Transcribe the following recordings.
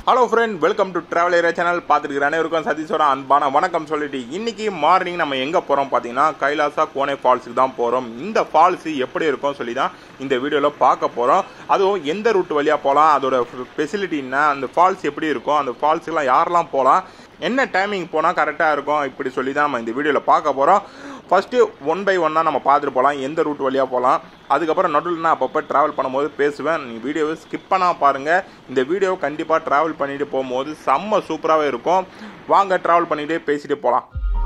hello friend welcome to travel area channel பார்த்துருக்கிற அனைவருக்கும் சதீஸ்வரா அன்பான வணக்கம் சொல்லிட்டு இன்னைக்கு மார்னிங் நம்ம எங்கே போகிறோம் பார்த்தீங்கன்னா கைலாசா கோனை ஃபால்ஸுக்கு தான் போகிறோம் இந்த ஃபால்ஸ் எப்படி இருக்கும் சொல்லி தான் இந்த வீடியோவில் பார்க்க போகிறோம் அதுவும் எந்த ரூட் வழியாக போகலாம் அதோட ஃபெசிலிட்டி என்ன அந்த ஃபால்ஸ் எப்படி இருக்கும் அந்த ஃபால்ஸுக்கெலாம் யாரெல்லாம் போகலாம் என்ன டைமிங் போனால் கரெக்டாக இருக்கும் இப்படி சொல்லி தான் நம்ம இந்த வீடியோவில் பார்க்க போகிறோம் ஃபஸ்ட்டு ஒன் பை ஒன்னாக நம்ம பார்த்துட்டு போகலாம் எந்த ரூட் வழியாக போகலாம் அதுக்கப்புறம் நடுவில் நான் அப்பப்போ ட்ராவல் பண்ணும்போது பேசுவேன் நீ வீடியோவை ஸ்கிப் பண்ணால் பாருங்கள் இந்த வீடியோ கண்டிப்பாக ட்ராவல் பண்ணிட்டு போகும்போது செம்ம சூப்பராகவே இருக்கும் வாங்க ட்ராவல் பண்ணிகிட்டே பேசிட்டு போகலாம்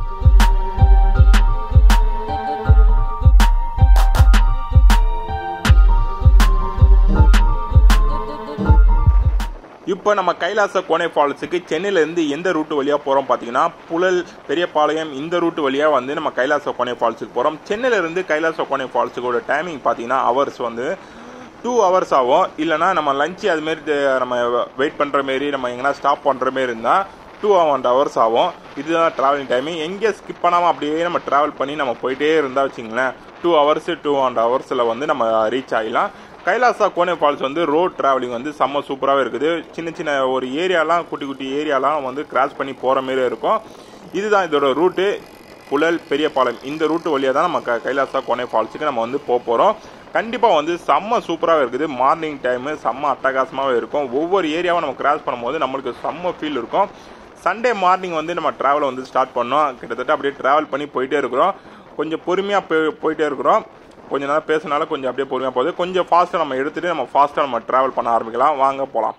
இப்போ நம்ம கைலாச கோனை ஃபால்ஸுக்கு சென்னையிலேருந்து எந்த ரூட்டு வழியாக போகிறோம் பார்த்தீங்கன்னா புழல் பெரியபாளையம் இந்த ரூட்டு வழியாக வந்து நம்ம கைலாச கோனை ஃபால்ஸுக்கு போகிறோம் சென்னையிலேருந்து கைலாச கோனை ஃபால்ஸுக்கோட டைமிங் பார்த்தீங்கன்னா ஹவர்ஸ் வந்து டூ ஹவர்ஸ் ஆகும் இல்லைனா நம்ம லஞ்சு அதுமாரி நம்ம வெயிட் பண்ணுற மாரி நம்ம எங்கன்னா ஸ்டாப் பண்ணுற மாரி இருந்தால் டூ அண்ட் ஹவர்ஸ் ஆகும் இதுதான் ட்ராவலிங் டைமிங் எங்கே ஸ்கிப் பண்ணாமல் அப்படியே நம்ம ட்ராவல் பண்ணி நம்ம போயிட்டே இருந்தால் வச்சிங்களேன் டூ ஹவர்ஸ் டூ அண்ட் ஹவர்ஸில் வந்து நம்ம ரீச் ஆகிடலாம் கைலாசா கோனை ஃபால்ஸ் வந்து ரோட் டிராவலிங் வந்து செம்ம சூப்பராகவே இருக்குது சின்ன சின்ன ஒரு ஏரியாலாம் குட்டி குட்டி ஏரியாலாம் வந்து கிராஸ் பண்ணி போகிற மாரி இருக்கும் இதுதான் இதோட ரூட்டு புழல் பெரியபாளையம் இந்த ரூட்டு வழியாக தான் நம்ம க கைலாசா கோனை ஃபால்ஸுக்கு நம்ம வந்து போக போகிறோம் கண்டிப்பாக வந்து செம்ம சூப்பராகவே இருக்குது மார்னிங் டைமு செம்ம அட்டகாசமாகவே இருக்கும் ஒவ்வொரு ஏரியாவும் நம்ம கிராஸ் பண்ணும்போது நம்மளுக்கு செம்ம ஃபீல் இருக்கும் சண்டே மார்னிங் வந்து நம்ம ட்ராவலை வந்து ஸ்டார்ட் பண்ணோம் கிட்டத்தட்ட அப்படியே ட்ராவல் பண்ணி போயிட்டே இருக்கிறோம் கொஞ்சம் பொறுமையாக போய் போயிட்டே இருக்கிறோம் கொஞ்ச நேரம் பேசினால கொஞ்சம் அப்படியே பொறுமையாக போகுது கொஞ்சம் ஃபாஸ்ட்டாக நம்ம எடுத்துகிட்டு நம்ம ஃபாஸ்ட்டாக நம்ம ட்ராவல் பண்ண ஆரம்பிக்கலாம் வாங்க போகலாம்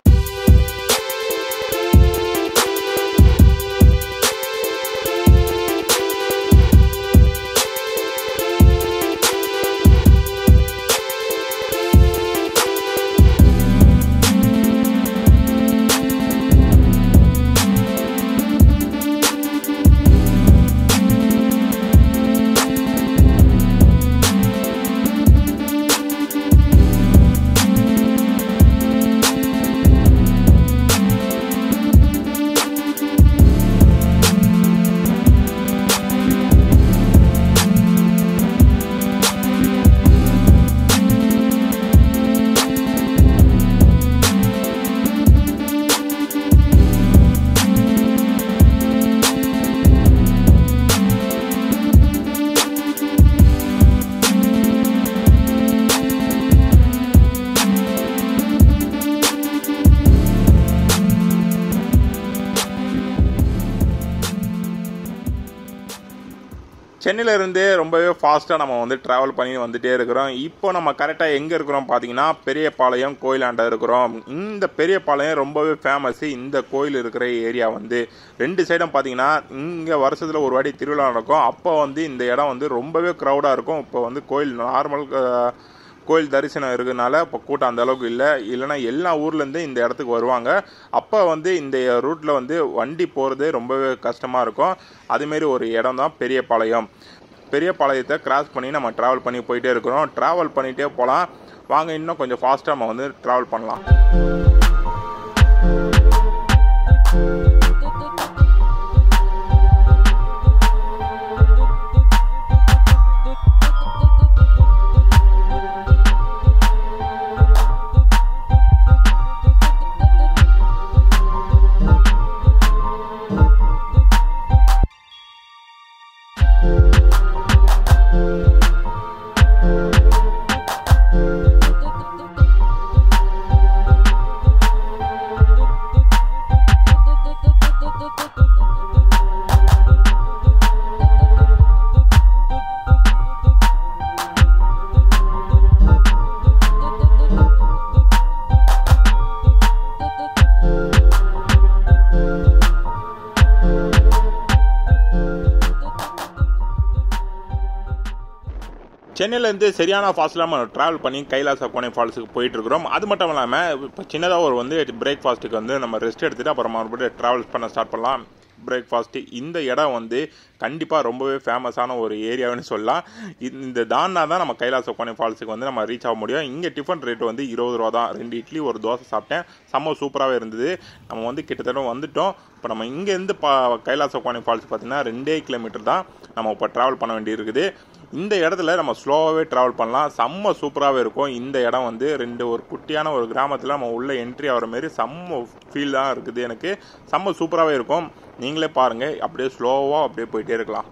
சென்னையிலேருந்து ரொம்பவே ஃபாஸ்ட்டாக நம்ம வந்து ட்ராவல் பண்ணி வந்துட்டே இருக்கிறோம் இப்போ நம்ம கரெக்டாக எங்கே இருக்கிறோம் பார்த்தீங்கன்னா பெரியபாளையம் கோயிலாண்ட இருக்கிறோம் இந்த பெரியபாளையம் ரொம்பவே ஃபேமஸ்ஸு இந்த கோயில் இருக்கிற ஏரியா வந்து ரெண்டு சைடும் பார்த்தீங்கன்னா இங்கே வருஷத்தில் ஒரு வாட்டி திருவிழா நடக்கும் அப்போ வந்து இந்த இடம் வந்து ரொம்பவே க்ரௌடாக இருக்கும் இப்போ வந்து கோயில் நார்மல் கோயில் தரிசனம் இருக்கிறதுனால இப்போ கூட்டம் அந்த அளவுக்கு இல்லை இல்லைனா எல்லா ஊர்லேருந்து இந்த இடத்துக்கு வருவாங்க அப்போ வந்து இந்த ரூட்டில் வந்து வண்டி போகிறது ரொம்பவே கஷ்டமாக இருக்கும் அதுமாரி ஒரு இடம் தான் பெரியபாளையம் பெரியபாளையத்தை கிராஸ் பண்ணி நம்ம ட்ராவல் பண்ணி போயிட்டே இருக்கிறோம் ட்ராவல் பண்ணிகிட்டே போகலாம் வாங்க இன்னும் கொஞ்சம் ஃபாஸ்ட்டாக நம்ம வந்து ட்ராவல் பண்ணலாம் சென்னையிலேருந்து சரியான ஃபாஸ்ட்டில் நம்ம ட்ராவல் பண்ணி கைலாச கோனை ஃபால்ஸுக்கு போயிட்டு இருக்கிறோம் அது மட்டும் இல்லாமல் இப்போ சின்னதாக ஒரு வந்து பிரேக்ஃபாஸ்ட்டுக்கு வந்து நம்ம ரெஸ்ட் எடுத்துகிட்டு அப்புறம் மறுபடியும் ட்ராவல் பண்ண ஸ்டார்ட் பண்ணலாம் பிரேக்ஃபாஸ்ட்டு இந்த இடம் வந்து கண்டிப்பாக ரொம்பவே ஃபேமஸான ஒரு ஏரியாவுன்னு சொல்லலாம் இந்த தான்னா தான் நம்ம கைலாச கோனை ஃபால்ஸுக்கு வந்து நம்ம ரீச் ஆக முடியும் இங்கே டிஃபன் ரேட் வந்து இருபது ரூபா தான் ரெண்டு இட்லி ஒரு தோசை சாப்பிட்டேன் செம்ம சூப்பராகவே இருந்தது நம்ம வந்து கிட்டத்தட்ட வந்துட்டோம் இப்போ நம்ம இங்கேருந்து பா கைலாச கோனை ஃபால்ஸ் பார்த்தீங்கன்னா ரெண்டே கிலோமீட்டர் தான் நம்ம இப்போ ட்ராவல் பண்ண வேண்டியிருக்குது இந்த இடத்துல நம்ம ஸ்லோவாகவே ட்ராவல் பண்ணலாம் செம்ம சூப்பராகவே இருக்கும் இந்த இடம் வந்து ரெண்டு ஒரு குட்டியான ஒரு கிராமத்தில் நம்ம உள்ள என்ட்ரி ஆகிற மாதிரி செம்ம ஃபீல் தான் இருக்குது எனக்கு செம்ம சூப்பராகவே இருக்கும் நீங்களே பாருங்கள் அப்படியே ஸ்லோவாக அப்படியே போயிட்டே இருக்கலாம்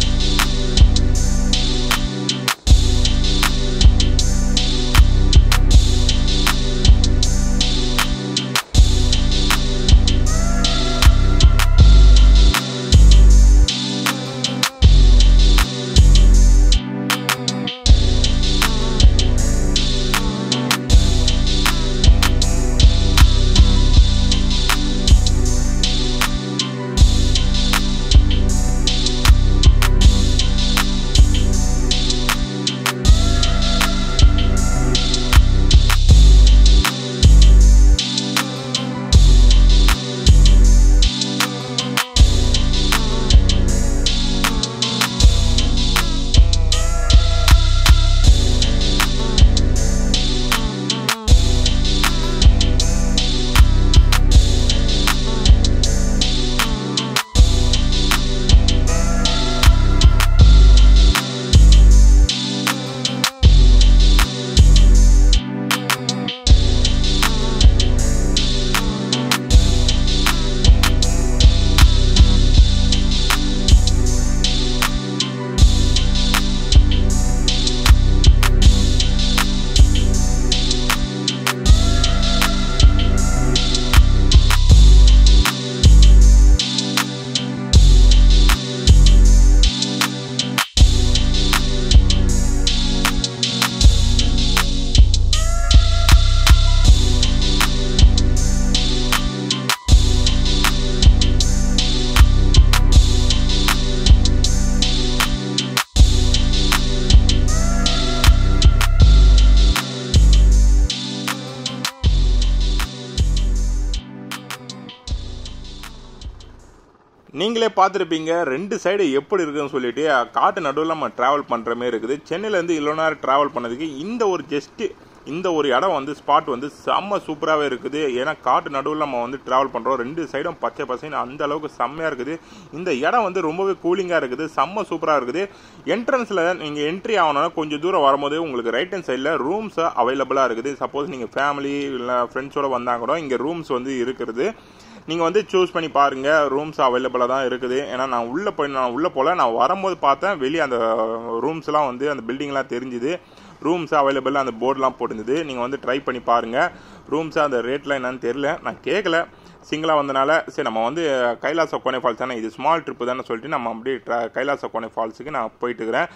நீங்களே பார்த்துருப்பீங்க ரெண்டு சைடு எப்படி இருக்குன்னு சொல்லிட்டு காட்டு நடுவில் நம்ம ட்ராவல் பண்ணுற மாதிரி இருக்குது சென்னையிலேருந்து இவ்வளோ நேரம் ட்ராவல் பண்ணதுக்கு இந்த ஒரு ஜஸ்ட்டு இந்த ஒரு இடம் வந்து ஸ்பாட் வந்து செம்ம சூப்பராகவே இருக்குது ஏன்னா காட்டு நடுவில் நம்ம வந்து ட்ராவல் பண்ணுறோம் ரெண்டு சைடும் பச்சை பசைன்னு அந்த அளவுக்கு செம்மையாக இருக்குது இந்த இடம் வந்து ரொம்பவே கூலிங்காக இருக்குது செம்ம சூப்பராக இருக்குது என்ட்ரன்ஸில் நீங்கள் என்ட்ரி ஆகணும்னா கொஞ்சம் தூரம் வரும்போது உங்களுக்கு ரைட் ஹேண்ட் சைடில் ரூம்ஸ் அவைலபிளாக இருக்குது சப்போஸ் நீங்கள் ஃபேமிலி இல்லை ஃப்ரெண்ட்ஸோடு வந்தால் கூட இங்கே ரூம்ஸ் வந்து இருக்கிறது நீங்கள் வந்து சூஸ் பண்ணி பாருங்கள் ரூம்ஸ் அவைலபிளாக தான் இருக்குது ஏன்னா நான் உள்ளே போய் நான் உள்ளே போல நான் வரும்போது பார்த்தேன் வெளியே அந்த ரூம்ஸ்லாம் வந்து அந்த பில்டிங்லாம் தெரிஞ்சுது ரூம்ஸ் அவைலபிள் அந்த போர்டெலாம் போட்டிருந்தது நீங்கள் வந்து ட்ரை பண்ணி பாருங்கள் ரூம்ஸ் அந்த ரேட்லாம் என்னன்னு தெரியல நான் கேட்கல சிங்கிளாக வந்தனால சரி நம்ம வந்து கைலாச கோனை ஃபால்ஸ் தானே இது ஸ்மால் ட்ரிப்பு தானே சொல்லிட்டு நம்ம அப்படியே ட்ரா- கைலாச கோனை ஃபால்ஸுக்கு நான் போயிட்டு இருக்கிறேன்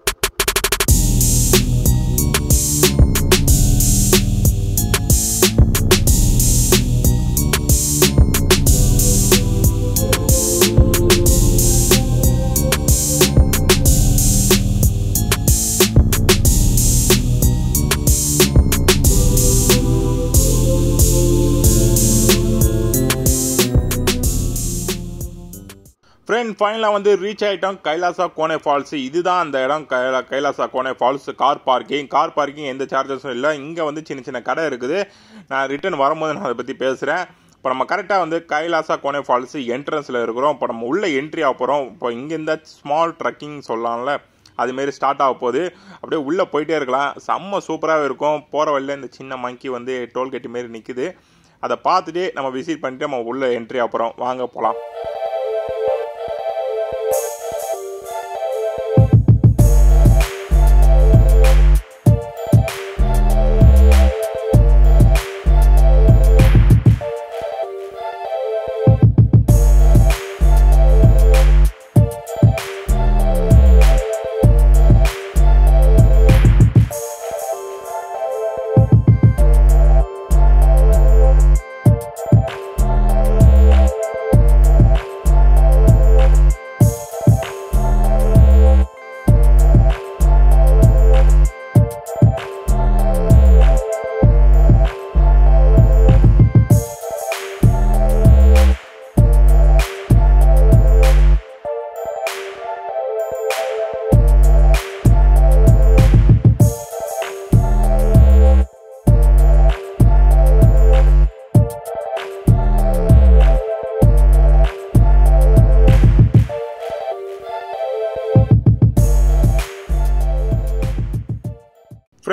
ஃப்ரெண்ட் ஃபைனலாக வந்து ரீச் ஆகிட்டோம் கைலாசா கோனே ஃபால்ஸ் இதுதான் அந்த இடம் கைலா Kailasa Kona falls car parking car parking எந்த சார்ஜஸும் இல்லை இங்கே வந்து சின்ன சின்ன கடை இருக்குது நான் ரிட்டர்ன் வரும்போது நான் அதை பற்றி பேசுகிறேன் இப்போ நம்ம கரெக்டாக வந்து கைலாசா கோனே ஃபால்ஸ் என்ட்ரன்ஸில் இருக்கிறோம் இப்போ நம்ம உள்ளே என்ட்ரி ஆக போகிறோம் இப்போ இங்கேருந்தா ஸ்மால் ட்ரக்கிங் சொல்லலாம்ல அதுமாரி ஸ்டார்ட் ஆக போகுது அப்படியே உள்ளே போயிட்டே இருக்கலாம் செம்ம சூப்பராகவே இருக்கும் போகிற வழியில் இந்த சின்ன மங்கி வந்து டோல்கேட் மாரி நிற்குது அதை பார்த்துட்டு நம்ம விசிட் பண்ணிட்டு நம்ம உள்ளே என்ட்ரி ஆக போகிறோம் வாங்க போகலாம்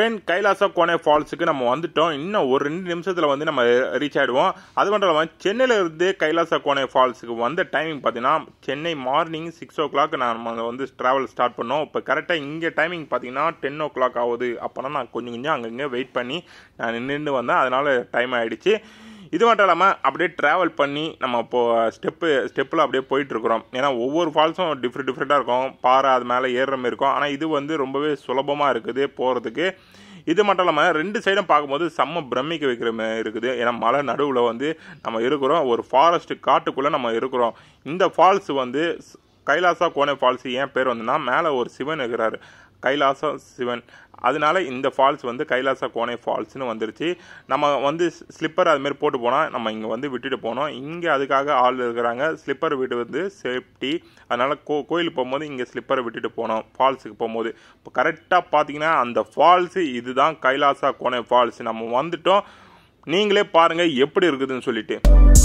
ஃப்ரெண்ட் கைலாசா கோனே ஃபால்ஸுக்கு நம்ம வந்துட்டோம் இன்னும் ஒரு ரெண்டு நிமிஷத்தில் வந்து நம்ம ரீச் ஆகிடுவோம் அது மட்டும் இல்லாமல் சென்னையில் இருந்து கைலாசா கோனே ஃபால்ஸுக்கு வந்த டைமிங் பார்த்தீங்கன்னா Chennai morning six o'clock நம்ம வந்து ட்ராவல் ஸ்டார்ட் பண்ணோம் இப்போ கரெக்டாக இங்கே டைமிங் பார்த்தீங்கன்னா டென் ஓ கிளாக் ஆகுது அப்போனா நான் கொஞ்சம் கொஞ்சம் அங்கங்கே வெயிட் பண்ணி நான் நின்று வந்தேன் அதனால் டைம் ஆகிடுச்சு இது மட்டும் இல்லாமல் அப்படியே ட்ராவல் பண்ணி நம்ம இப்போது ஸ்டெப்பு ஸ்டெப்பில் அப்படியே போயிட்டுருக்குறோம் ஏன்னா ஒவ்வொரு ஃபால்ஸும் டிஃப்ரெண்ட் டிஃப்ரெண்ட்டாக இருக்கும் பாறை அது மேலே ஏறுற மாதிரி இருக்கும் ஆனால் இது வந்து ரொம்பவே சுலபமாக இருக்குது போகிறதுக்கு இது மட்டும் இல்லாமல் ரெண்டு சைடும் பார்க்கும்போது செம்ம பிரமிக்க வைக்கிற மாதிரி இருக்குது ஏன்னா மலை நடுவில் வந்து நம்ம இருக்கிறோம் ஒரு ஃபாரஸ்ட் காட்டுக்குள்ளே நம்ம இருக்கிறோம் இந்த ஃபால்ஸ் வந்து கைலாசா கோனே ஃபால்ஸ் ஏன் பேர் வந்துன்னா மேலே ஒரு சிவன் இருக்கிறாரு கைலாசா சிவன் அதனால இந்த ஃபால்ஸ் வந்து கைலாசா கோனே ஃபால்ஸ்னு வந்துருச்சு நம்ம வந்து ஸ்லிப்பர் அதுமாரி போட்டு போனால் நம்ம இங்கே வந்து விட்டுட்டு போனோம் இங்கே அதுக்காக ஆள் இருக்கிறாங்க ஸ்லிப்பர் விட்டு வந்து சேஃப்டி அதனால் கோ கோயிலுக்கு போகும்போது இங்கே ஸ்லிப்பரை விட்டுட்டு போனோம் ஃபால்ஸுக்கு போகும்போது இப்போ கரெக்டாக பார்த்தீங்கன்னா அந்த ஃபால்ஸு இதுதான் கைலாசா கோனே ஃபால்ஸ் நம்ம வந்துட்டோம் நீங்களே பாருங்கள் எப்படி இருக்குதுன்னு சொல்லிட்டு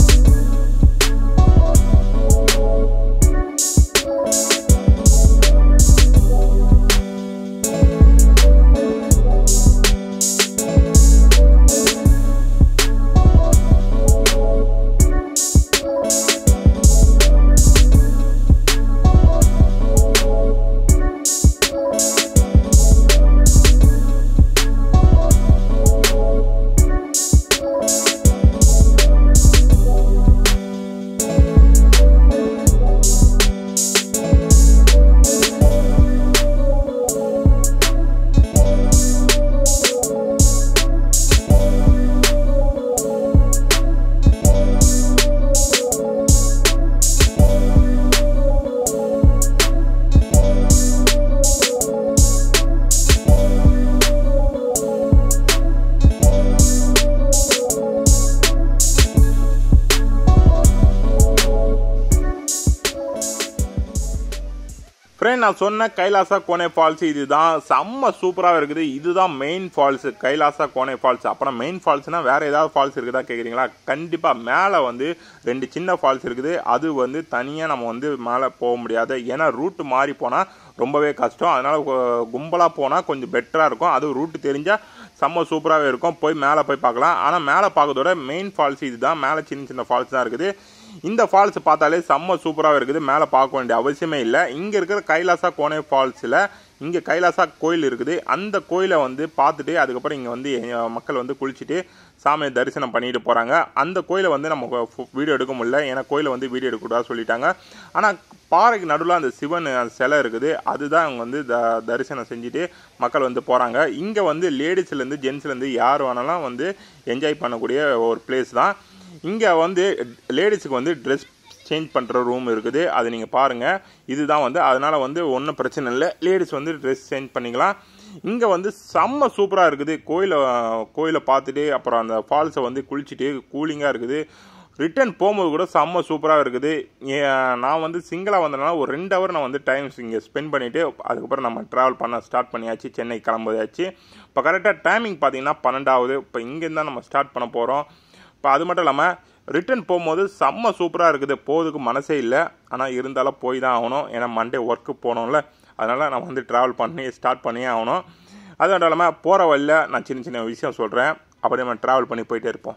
ஃப்ரெண்ட் நான் சொன்ன கைலாசா கோனே ஃபால்ஸ் இதுதான் செம்ம சூப்பராக இருக்குது இதுதான் main falls Kailasa Kona falls அப்புறம் மெயின் ஃபால்ஸ்னால் வேறு ஏதாவது ஃபால்ஸ் இருக்குதா கேட்குறீங்களா கண்டிப்பாக மேலே வந்து ரெண்டு சின்ன ஃபால்ஸ் இருக்குது அது வந்து தனியாக நம்ம வந்து மேலே போக முடியாது ஏன்னா ரூட்டு மாறி போனால் ரொம்பவே கஷ்டம் அதனால் கும்பலாக போனால் கொஞ்சம் பெட்டராக இருக்கும் அது ரூட்டு தெரிஞ்சால் செம்ம சூப்பராகவே இருக்கும் போய் மேலே போய் பார்க்கலாம் ஆனால் மேலே பார்க்கறதோட மெயின் ஃபால்ஸ் இதுதான் மேலே சின்ன சின்ன ஃபால்ஸ் தான் இருக்குது இந்த ஃபால்ஸ் பார்த்தாலே செம்ம சூப்பராக இருக்குது மேலே பார்க்க வேண்டிய அவசியமே இல்லை இங்கே இருக்கிற கைலாசா கோனே ஃபால்ஸில் இங்கே கைலாசா கோயில் இருக்குது அந்த கோயிலை வந்து பார்த்துட்டு அதுக்கப்புறம் இங்கே வந்து மக்கள் வந்து குளிச்சுட்டு சாமியை தரிசனம் பண்ணிட்டு போகிறாங்க அந்த கோயிலை வந்து நம்ம வீடியோ எடுக்க முடியல ஏன்னா கோயிலை வந்து வீடியோ எடுக்கக்கூடாது சொல்லிட்டாங்க ஆனால் பாறைக்கு நடுவில் அந்த சிவன் சிலை இருக்குது அதுதான் அவங்க வந்து த தரிசனம் செஞ்சுட்டு மக்கள் வந்து போகிறாங்க இங்கே வந்து லேடிஸ்லேருந்து ஜென்ஸ்லேருந்து யார் வேணாலும் வந்து என்ஜாய் பண்ணக்கூடிய ஒரு பிளேஸ் தான் இங்கே வந்து லேடிஸுக்கு வந்து ட்ரெஸ் சேஞ்ச் பண்ணுற ரூம் இருக்குது அது நீங்கள் பாருங்கள் இதுதான் வந்து அதனால் வந்து ஒன்றும் பிரச்சனை இல்லை லேடிஸ் வந்து ட்ரெஸ் சேஞ்ச் பண்ணிக்கலாம் இங்கே வந்து செம்ம சூப்பராக இருக்குது கோயிலை கோயிலை பார்த்துட்டு அப்புறம் அந்த ஃபால்ஸை வந்து குளிச்சுட்டு கூலிங்காக இருக்குது ரிட்டர்ன் போகும்போது கூட செம்ம சூப்பராக இருக்குது நான் வந்து சிங்கிளாக வந்ததுனால ஒரு ரெண்டு ஹவர் நான் வந்து டைம் இங்கே ஸ்பெண்ட் பண்ணிவிட்டு அதுக்கப்புறம் நம்ம ட்ராவல் பண்ண ஸ்டார்ட் பண்ணியாச்சு சென்னை கிளம்புதாச்சு இப்போ கரெக்டாக டைமிங் பார்த்தீங்கன்னா பன்னெண்டாவது இப்போ இங்கேருந்து தான் நம்ம ஸ்டார்ட் பண்ண போகிறோம் இப்போ அது மட்டும் இல்லாமல் ரிட்டர்ன் போகும்போது செம்ம சூப்பராக இருக்குது போகிறதுக்கு மனசே இல்லை ஆனால் இருந்தாலும் போய் தான் ஆகணும் ஏன்னா மண்டே ஒர்க்கு போகணும்ல அதனால் நான் வந்து ட்ராவல் பண்ணி ஸ்டார்ட் பண்ணியே ஆகணும் அது மட்டும் இல்லாமல் போகிற வழியில் நான் சின்ன சின்ன விஷயம் சொல்கிறேன் அப்படியே நம்ம ட்ராவல் பண்ணி போயிட்டே இருப்போம்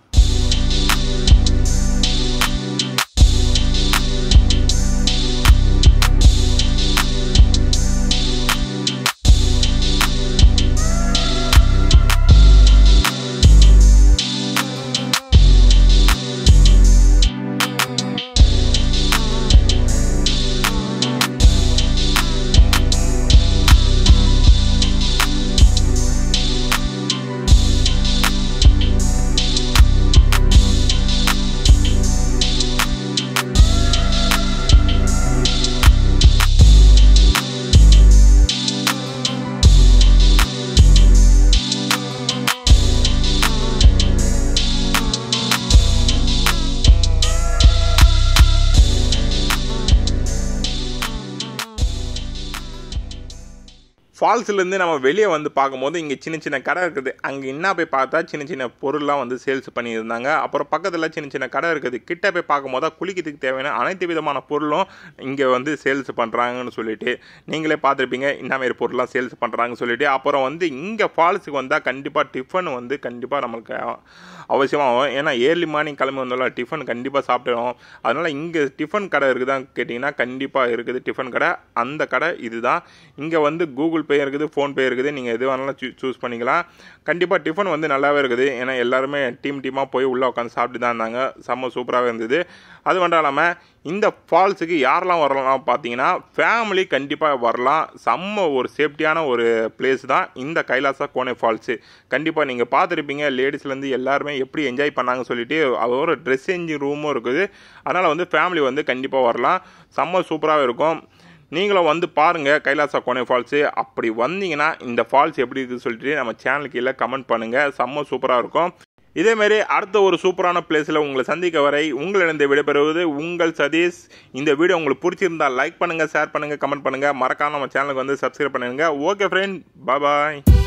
ஃபால்ஸ்லேருந்து நம்ம வெளியே வந்து பார்க்கும்போது இங்கே சின்ன சின்ன கடை இருக்குது அங்கே என்ன போய் பார்த்தா சின்ன சின்ன பொருள்லாம் வந்து சேல்ஸ் பண்ணியிருந்தாங்க அப்புறம் பக்கத்தில் சின்ன சின்ன கடை இருக்குது கிட்ட போய் பார்க்கும்போது குளிக்கிறதுக்கு தேவையான அனைத்து விதமான பொருளும் இங்கே வந்து சேல்ஸ் பண்ணுறாங்கன்னு சொல்லிட்டு நீங்களே பார்த்துருப்பீங்க இந்த மாதிரி பொருள்லாம் சேல்ஸ் பண்ணுறாங்கன்னு சொல்லிட்டு அப்புறம் வந்து இங்கே ஃபால்ஸுக்கு வந்தால் கண்டிப்பாக டிஃபன் வந்து கண்டிப்பாக நம்மளுக்கு அவசியமாகும் ஏன்னா ஏர்லி மார்னிங் கிளம்பி வந்தாலும் டிஃபன் கண்டிப்பாக சாப்பிடுவோம் அதனால் இங்கே டிஃபன் கடை இருக்குதான்னு கேட்டிங்கன்னா கண்டிப்பாக இருக்குது டிஃபன் கடை அந்த கடை இதுதான் இங்கே வந்து கூகுள் பே இருக்குது ஃபோன்பே இருக்குது நீங்கள் எது வேணாலும் சூ சூஸ் பண்ணிக்கலாம் கண்டிப்பாக டிஃபன் வந்து நல்லாவே இருக்குது ஏன்னா எல்லாருமே டீம் டீமாக போய் உள்ளே உட்காந்து சாப்பிட்டு தான் இருந்தாங்க செம்ம சூப்பராகவே இருந்தது அது மட்டும் இல்லாமல் இந்த ஃபால்ஸுக்கு யாரெல்லாம் வரலாம் பார்த்தீங்கன்னா ஃபேமிலி கண்டிப்பாக வரலாம் செம்ம ஒரு சேஃப்டியான ஒரு பிளேஸ் தான் இந்த கைலாசா கோனே ஃபால்ஸு கண்டிப்பாக நீங்கள் பார்த்துருப்பீங்க லேடிஸ்லேருந்து எல்லாருமே எப்படி என்ஜாய் பண்ணாங்கன்னு சொல்லிட்டு அது ஒரு ட்ரெஸ் சேஞ்சிங் ரூமும் இருக்குது அதனால் வந்து ஃபேமிலி வந்து கண்டிப்பாக வரலாம் செம்ம சூப்பராகவே இருக்கும் நீங்களும் வந்து பாருங்கள் கைலாசா கோனே ஃபால்ஸு அப்படி வந்தீங்கன்னா இந்த ஃபால்ஸ் எப்படி இருக்குன்னு சொல்லிட்டு நம்ம சேனலுக்கு கீழே கமெண்ட் பண்ணுங்கள் செம்ம சூப்பராக இருக்கும் இதேமாரி அடுத்த ஒரு சூப்பரான பிளேஸில் உங்களை சந்திக்க வரை உங்களிடம் விடைபெறுவது உங்கள் சதீஷ் இந்த வீடியோ உங்களுக்கு பிடிச்சிருந்தா லைக் பண்ணுங்கள் ஷேர் பண்ணுங்கள் கமெண்ட் பண்ணுங்கள் மறக்காம நம்ம சேனலுக்கு வந்து சப்ஸ்கிரைப் பண்ணுங்கள் ஓகே ஃப்ரெண்ட் பாய்